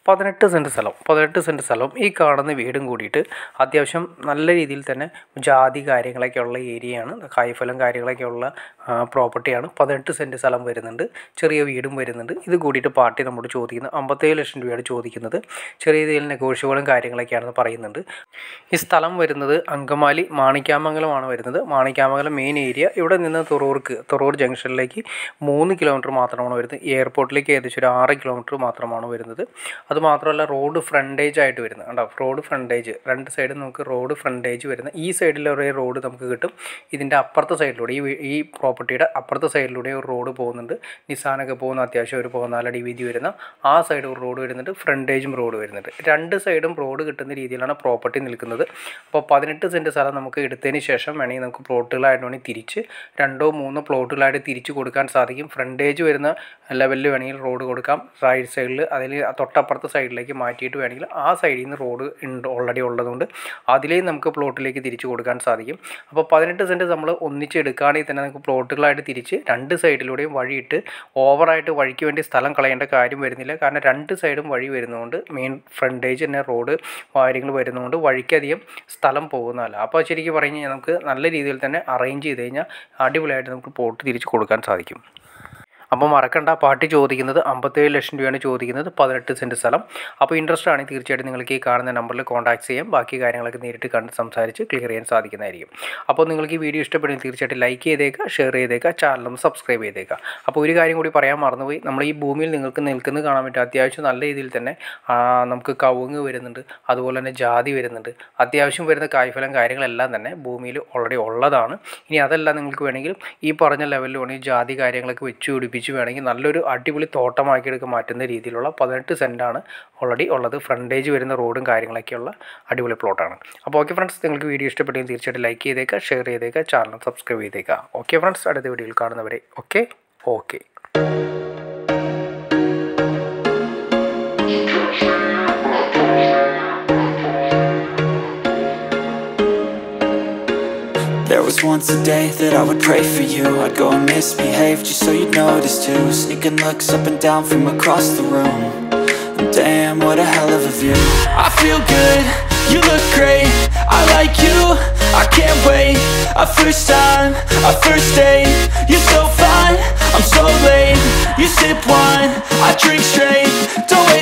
പതിനെട്ട് സെൻറ്റ് സ്ഥലം പതിനെട്ട് സെൻറ്റ് സ്ഥലം ഈ കാണുന്ന വീടും കൂടിയിട്ട് അത്യാവശ്യം നല്ല രീതിയിൽ തന്നെ ജാതി കാര്യങ്ങളൊക്കെ ഉള്ള ഏരിയയാണ് കായ്ഫലം കാര്യങ്ങളൊക്കെ ഉള്ള പ്രോപ്പർട്ടിയാണ് പതിനെട്ട് സെൻറ്റ് സ്ഥലം വരുന്നുണ്ട് ചെറിയ വീടും വരുന്നുണ്ട് ഇത് കൂടിയിട്ട് പാർട്ടി നമ്മോട് ചോദിക്കുന്നത് അമ്പത്തേഴ് ലക്ഷം രൂപയാണ് ചോദിക്കുന്നത് ചെറിയ രീതിയിൽ നെഗോഷ്യബിളും കാര്യങ്ങളൊക്കെയാണെന്ന് പറയുന്നുണ്ട് ഈ സ്ഥലം വരുന്നത് അങ്കമാലി മാണിക്യാമംഗലമാണ് വരുന്നത് മാണിക്യാമംഗലം മെയിൻ ഏരിയ ഇവിടെ നിന്ന് തുറൂർക്ക് തുറൂർ ജംഗ്ഷനിലേക്ക് മൂന്ന് കിലോമീറ്റർ മാത്രമാണ് വരുന്നത് എയർപോർട്ടിലേക്ക് ഏകദേശം ഒരു ആറ് കിലോമീറ്റർ മാത്രമാണ് വരുന്നത് അതുമാത്രമല്ല റോഡ് ഫ്രണ്ടേജ് ആയിട്ട് വരുന്നത് കണ്ടോ റോഡ് ഫ്രണ്ടേജ് രണ്ട് സൈഡും നമുക്ക് റോഡ് ഫ്രണ്ടേജ് വരുന്ന ഈ സൈഡിൽ ഒരു റോഡ് നമുക്ക് കിട്ടും ഇതിൻ്റെ അപ്പുറത്തെ സൈഡിലൂടെ ഈ വീ- ഈ പ്രോപ്പർട്ടിയുടെ അപ്പുറത്തെ സൈഡിലൂടെ ഒരു റോഡ് പോകുന്നുണ്ട് നിസാനൊക്കെ പോകുന്ന അത്യാവശ്യം ഒരു പതിനാലടി വീതി വരുന്ന ആ സൈഡ് ഒരു റോഡ് വരുന്നുണ്ട് ഫ്രണ്ടേജും റോഡ് വരുന്നുണ്ട് രണ്ട് സൈഡും റോഡ് കിട്ടുന്ന രീതിയിലാണ് പ്രോപ്പർട്ടി നിൽക്കുന്നത് അപ്പോൾ പതിനെട്ട് സെൻറ്റ് സ്ഥലം നമുക്ക് എടുത്തതിന് ശേഷം വേണമെങ്കിൽ നമുക്ക് പ്ലോട്ടുകളായിട്ട് വേണമെങ്കിൽ തിരിച്ച് രണ്ടോ മൂന്നോ പ്ലോട്ടുകളായിട്ട് തിരിച്ച് കൊടുക്കാൻ സാധിക്കും ഫ്രണ്ടേജ് വരുന്ന ലെവലിൽ വേണമെങ്കിൽ റോഡ് കൊടുക്കാം റൈറ്റ് സൈഡിൽ അതിൽ തൊട്ടപ്പുറത്തെ സൈഡിലേക്ക് മാറ്റിയിട്ട് വേണമെങ്കിൽ ആ സൈഡിൽ നിന്ന് റോഡ് ഉണ്ട് ഓൾറെഡി ഉള്ളതുകൊണ്ട് അതിലേയും നമുക്ക് പ്ലോട്ടിലേക്ക് തിരിച്ച് കൊടുക്കാൻ സാധിക്കും അപ്പോൾ പതിനെട്ട് സെൻറ്റ് നമ്മൾ ഒന്നിച്ച് എടുക്കുകയാണെങ്കിൽ തന്നെ നമുക്ക് പ്ലോട്ടുകളായിട്ട് തിരിച്ച് രണ്ട് സൈഡിലൂടെയും വഴിയിട്ട് ഓവറായിട്ട് വഴിക്ക് വേണ്ടി സ്ഥലം കളയേണ്ട കാര്യം വരുന്നില്ല കാരണം രണ്ട് സൈഡും വഴി വരുന്നതുകൊണ്ട് മെയിൻ ഫ്രണ്ടേജ് തന്നെ റോഡ് കാര്യങ്ങൾ വരുന്നതുകൊണ്ട് വഴിക്കധികം സ്ഥലം പോകുന്നതല്ല അപ്പോൾ ശരിക്കും പറഞ്ഞു കഴിഞ്ഞാൽ നമുക്ക് നല്ല രീതിയിൽ തന്നെ അറേഞ്ച് ചെയ്ത് കഴിഞ്ഞാൽ അടിപൊളിയായിട്ട് നമുക്ക് പ്ലോട്ട് തിരിച്ച് കൊടുക്കാൻ സാധിക്കും അപ്പോൾ മറക്കണ്ട പാർട്ടി ചോദിക്കുന്നത് അമ്പത്തേഴ് ലക്ഷം രൂപയാണ് ചോദിക്കുന്നത് പതിനെട്ട് സെൻറ്റ് സ്ഥലം അപ്പോൾ ഇൻട്രസ്റ്റ് ആണെങ്കിൽ തീർച്ചയായിട്ടും നിങ്ങൾക്ക് ഈ കാണുന്ന നമ്പറിൽ കോൺടാക്ട് ചെയ്യാം ബാക്കി കാര്യങ്ങളൊക്കെ നേരിട്ട് കണ്ട് സംസാരിച്ച് ക്ലിയർ ചെയ്യാൻ സാധിക്കുന്നതായിരിക്കും അപ്പോൾ നിങ്ങൾക്ക് ഈ വീഡിയോ ഇഷ്ടപ്പെടുമെങ്കിൽ തീർച്ചയായിട്ടും ലൈക്ക് ചെയ്തേക്കുക ഷെയർ ചെയ്തേക്കുക ചാനലും സബ്സ്ക്രൈബ് ചെയ്തേക്കുക അപ്പോൾ ഒരു കാര്യം കൂടി പറയാൻ മറന്നുപോയി നമ്മൾ ഈ ഭൂമിയിൽ നിങ്ങൾക്ക് നിൽക്കുന്നത് കാണാൻ പറ്റും അത്യാവശ്യം നല്ല രീതിയിൽ തന്നെ ആ, നമുക്ക് കവുങ്ങ് വരുന്നുണ്ട് അതുപോലെ തന്നെ ജാതി വരുന്നുണ്ട് അത്യാവശ്യം വരുന്ന കായ്ഫലം കാര്യങ്ങളെല്ലാം തന്നെ ഭൂമിയിൽ ഓൾറെഡി ഉള്ളതാണ് ഇനി അതല്ല നിങ്ങൾക്ക് വേണമെങ്കിൽ ഈ പറഞ്ഞ ലെവലിൽ വേണമെങ്കിൽ ജാതി കാര്യങ്ങളൊക്കെ വെച്ച് പിടിപ്പിച്ച് വേണമെങ്കിൽ നല്ലൊരു അടിപൊളി തോട്ടമാക്കിയെടുക്കാൻ മാറ്റുന്ന രീതിയിലുള്ള പതിനെട്ട് സെൻറ്റാണ് ഓൾറെഡി ഉള്ളത് ഫ്രണ്ടേജ് വരുന്ന റോഡും കാര്യങ്ങളൊക്കെയുള്ള അടിപൊളി പ്ലോട്ടാണ് അപ്പോൾ ഓക്കെ ഫ്രണ്ട്സ് നിങ്ങൾക്ക് വീഡിയോ ഇഷ്ടപ്പെട്ടെങ്കിൽ തീർച്ചയായിട്ടും ലൈക്ക് ചെയ്തേക്കുക ഷെയർ ചെയ്തേക്കുക ചാനൽ സബ്സ്ക്രൈബ് ചെയ്തേക്കുക ഓക്കെ ഫ്രണ്ട്സ് അടുത്ത വീഡിയോയിൽ കാണുന്നവരെ okay okay There was once a day that I would pray for you I'd go and misbehave just so you'd notice too Sneaking looks up and down from across the room And damn, what a hell of a view I feel good, you look great I like you, I can't wait A first time, a first date You're so fine, I'm so late You sip wine, I drink straight Don't